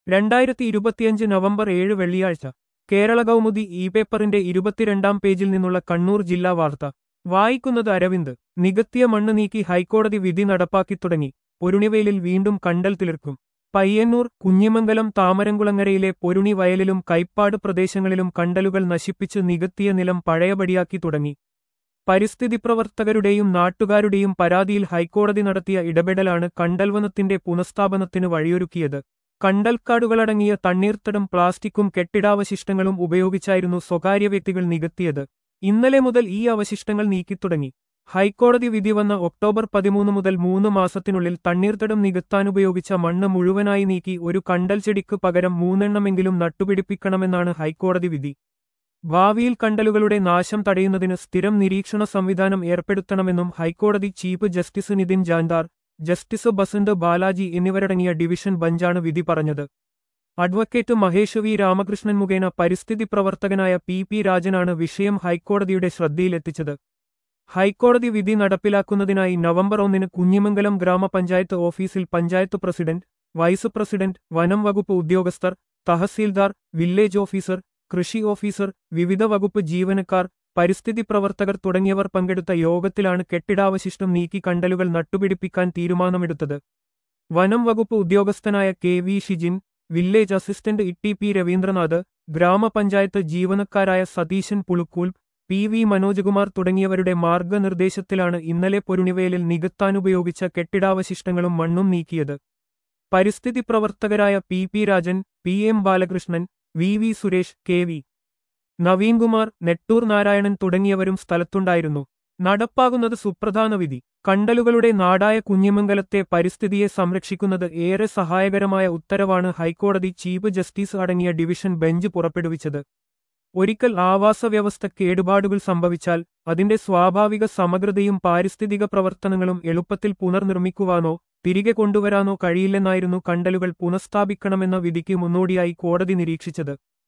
രണ്ടായിരത്തി ഇരുപത്തിയഞ്ച് നവംബർ ഏഴ് വെള്ളിയാഴ്ച കേരള കൗമുദി ഇ പേപ്പറിന്റെ ഇരുപത്തിരണ്ടാം പേജിൽ നിന്നുള്ള കണ്ണൂർ ജില്ലാ വാർത്ത വായിക്കുന്നത് അരവിന്ദ് നികത്തിയ മണ്ണ് നീക്കി ഹൈക്കോടതി വിധി നടപ്പാക്കി തുടങ്ങി പൊരുണിവയലിൽ വീണ്ടും കണ്ടൽ തിളിർക്കും പയ്യന്നൂർ കുഞ്ഞിമംഗലം താമരംകുളങ്ങരയിലെ പൊരുണി വയലിലും കൈപ്പാട് പ്രദേശങ്ങളിലും കണ്ടലുകൾ നശിപ്പിച്ച് നികത്തിയ നിലം പഴയപടിയാക്കി തുടങ്ങി പരിസ്ഥിതി പ്രവർത്തകരുടെയും നാട്ടുകാരുടെയും പരാതിയിൽ ഹൈക്കോടതി നടത്തിയ ഇടപെടലാണ് കണ്ടൽവനത്തിന്റെ പുനഃസ്ഥാപനത്തിന് വഴിയൊരുക്കിയത് കണ്ടൽക്കാടുകളടങ്ങിയ തണ്ണീർത്തടം പ്ലാസ്റ്റിക്കും കെട്ടിടാവശിഷ്ടങ്ങളും ഉപയോഗിച്ചായിരുന്നു സ്വകാര്യ വ്യക്തികൾ നികത്തിയത് ഇന്നലെ മുതൽ ഈ അവശിഷ്ടങ്ങൾ നീക്കിത്തുടങ്ങി ഹൈക്കോടതി വിധി വന്ന ഒക്ടോബർ പതിമൂന്ന് മുതൽ മൂന്ന് മാസത്തിനുള്ളിൽ തണ്ണീർത്തടം നികത്താനുപയോഗിച്ച മണ്ണ് മുഴുവനായി നീക്കി ഒരു കണ്ടൽ ചെടിക്ക് പകരം മൂന്നെണ്ണമെങ്കിലും നട്ടുപിടിപ്പിക്കണമെന്നാണ് ഹൈക്കോടതി വിധി ഭാവിയിൽ കണ്ടലുകളുടെ നാശം തടയുന്നതിന് സ്ഥിരം നിരീക്ഷണ സംവിധാനം ഏർപ്പെടുത്തണമെന്നും ഹൈക്കോടതി chief justice Nitin Jamdar justice Basant Balaji എന്നിവരടങ്ങിയ ഡിവിഷൻ ബഞ്ചാണ് വിധി പറഞ്ഞത് അഡ്വക്കേറ്റ് മഹേഷ് വി രാമകൃഷ്ണൻ മുഖേന പരിസ്ഥിതി പ്രവർത്തകനായ പി പി രാജനാണ് വിഷയം ഹൈക്കോടതിയുടെ ശ്രദ്ധയിലെത്തിച്ചത് ഹൈക്കോടതി വിധി നടപ്പിലാക്കുന്നതിനായി നവംബർ ഒന്നിന് കുഞ്ഞിമംഗലം ഗ്രാമപഞ്ചായത്ത് ഓഫീസിൽ പഞ്ചായത്ത് പ്രസിഡന്റ് വൈസ് പ്രസിഡന്റ് വനം വകുപ്പ് ഉദ്യോഗസ്ഥർ തഹസീൽദാർ വില്ലേജ് ഓഫീസർ കൃഷി ഓഫീസർ വിവിധ വകുപ്പ് ജീവനക്കാർ പരിസ്ഥിതി പ്രവർത്തകർ തുടങ്ങിയവർ പങ്കെടുത്ത യോഗത്തിലാണ് കെട്ടിടാവശിഷ്ടം നീക്കി കണ്ടലുകൾ നട്ടുപിടിപ്പിക്കാൻ തീരുമാനമെടുത്തത് വനം വകുപ്പ് ഉദ്യോഗസ്ഥനായ K V Shijin village assistant E P Raveendranath ഗ്രാമപഞ്ചായത്ത് ജീവനക്കാരായ സതീശൻ പുളുക്കൂൽ പി വി മനോജ്കുമാർ തുടങ്ങിയവരുടെ മാർഗനിർദ്ദേശത്തിലാണ് ഇന്നലെ പൊരുണിവയലിൽ നികത്താനുപയോഗിച്ച കെട്ടിടാവശിഷ്ടങ്ങളും മണ്ണും നീക്കിയത് പരിസ്ഥിതി പ്രവർത്തകരായ P P Rajan P M Balakrishnan V V Suresh K V Naveenkumar Nettoor Narayanan തുടങ്ങിയവരും സ്ഥലത്തുണ്ടായിരുന്നു നടപ്പാകുന്നത് സുപ്രധാന വിധി കണ്ടലുകളുടെ നാടായ കുഞ്ഞിമംഗലത്തെ പരിസ്ഥിതിയെ സംരക്ഷിക്കുന്നത് ഏറെ സഹായകരമായ ഉത്തരവാണ് ഹൈക്കോടതി ചീഫ് ജസ്റ്റിസ് അടങ്ങിയ ഡിവിഷൻ ബെഞ്ച് പുറപ്പെടുവിച്ചത് ഒരിക്കൽ ആവാസ വ്യവസ്ഥ കേടുപാടുകൾ സംഭവിച്ചാൽ അതിന്റെ സ്വാഭാവിക സമഗ്രതയും പാരിസ്ഥിതിക പ്രവർത്തനങ്ങളും എളുപ്പത്തിൽ പുനർനിർമ്മിക്കുവാനോ തിരികെ കൊണ്ടുവരാനോ കഴിയില്ലെന്നായിരുന്നു കണ്ടലുകൾ പുനഃസ്ഥാപിക്കണമെന്ന വിധിക്ക് മുന്നോടിയായി കോടതി നിരീക്ഷിച്ചത്